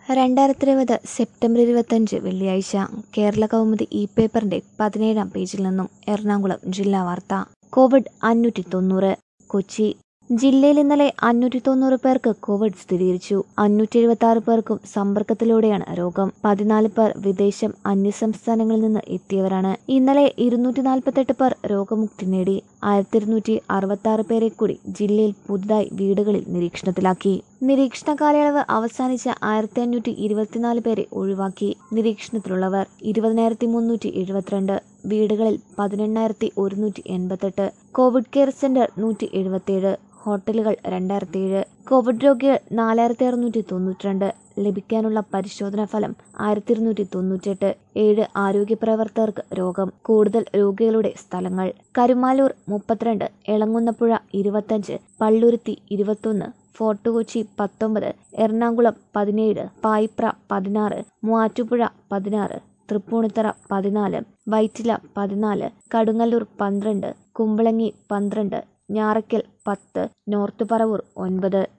രണ്ടായിരത്തി ഇരുപത് സെപ്റ്റംബർ ഇരുപത്തഞ്ച് വെള്ളിയാഴ്ച കേരള കൗമുദി ഇ പേപ്പറിന്റെ പതിനേഴാം പേജിൽ നിന്നും എറണാകുളം ജില്ലാ വാർത്ത കോവിഡ് അഞ്ഞൂറ്റി തൊണ്ണൂറ് കൊച്ചി ജില്ലയിൽ ഇന്നലെ അഞ്ഞൂറ്റി തൊണ്ണൂറ് പേർക്ക് കോവിഡ് സ്ഥിരീകരിച്ചു അഞ്ഞൂറ്റി എഴുപത്തി ആറ് പേർക്കും സമ്പർക്കത്തിലൂടെയാണ് രോഗം പതിനാല് പേർ വിദേശം അന്യസംസ്ഥാനങ്ങളിൽ നിന്ന് എത്തിയവരാണ് ഇന്നലെ ഇരുന്നൂറ്റി നാൽപ്പത്തെട്ട് പേർ രോഗമുക്തി നേടി ആയിരത്തി ഇരുന്നൂറ്റി അറുപത്തി ആറ് പേരെ കൂടി ജില്ലയിൽ പുതുതായി വീടുകളിൽ നിരീക്ഷണത്തിലാക്കി നിരീക്ഷണ കാലയളവ് അവസാനിച്ച ആയിരത്തി അഞ്ഞൂറ്റി ഇരുപത്തിനാല് പേരെ ഒഴിവാക്കി നിരീക്ഷണത്തിലുള്ളവർ ഇരുപതിനായിരത്തി മുന്നൂറ്റി എഴുപത്തിരണ്ട് വീടുകളിൽ പതിനെണ്ണായിരത്തി ഒരുന്നൂറ്റി എൺപത്തെട്ട് കോവിഡ് കെയർ സെന്റർ നൂറ്റി എഴുപത്തിയേഴ് ഹോട്ടലുകൾ രണ്ടായിരത്തി ഏഴ് കോവിഡ് രോഗികൾ നാലായിരത്തി അറുന്നൂറ്റി തൊണ്ണൂറ്റിരണ്ട് ലഭിക്കാനുള്ള പരിശോധനാ ഫലം ആയിരത്തി ഇരുന്നൂറ്റി തൊണ്ണൂറ്റെട്ട് ഏഴ് ആരോഗ്യ പ്രവർത്തകർക്ക് രോഗം കൂടുതൽ രോഗികളുടെ സ്ഥലങ്ങൾ കരുമാലൂർ മുപ്പത്തിരണ്ട് എളങ്ങുന്നപ്പുഴ ഇരുപത്തഞ്ച് പള്ളുരുത്തി ഇരുപത്തൊന്ന് ഫോർട്ട് കൊച്ചി പത്തൊമ്പത് എറണാകുളം പതിനേഴ് പായിപ്ര പതിനാറ് മൂവാറ്റുപുഴ പതിനാറ് തൃപ്പൂണിത്തറ പതിനാല് വൈറ്റില പതിനാല് കടുങ്ങല്ലൂർ പന്ത്രണ്ട് കുമ്പളങ്ങി പന്ത്രണ്ട് ഞാറയ്ക്കൽ പത്ത് നോർത്ത് പറവൂർ ഒൻപത്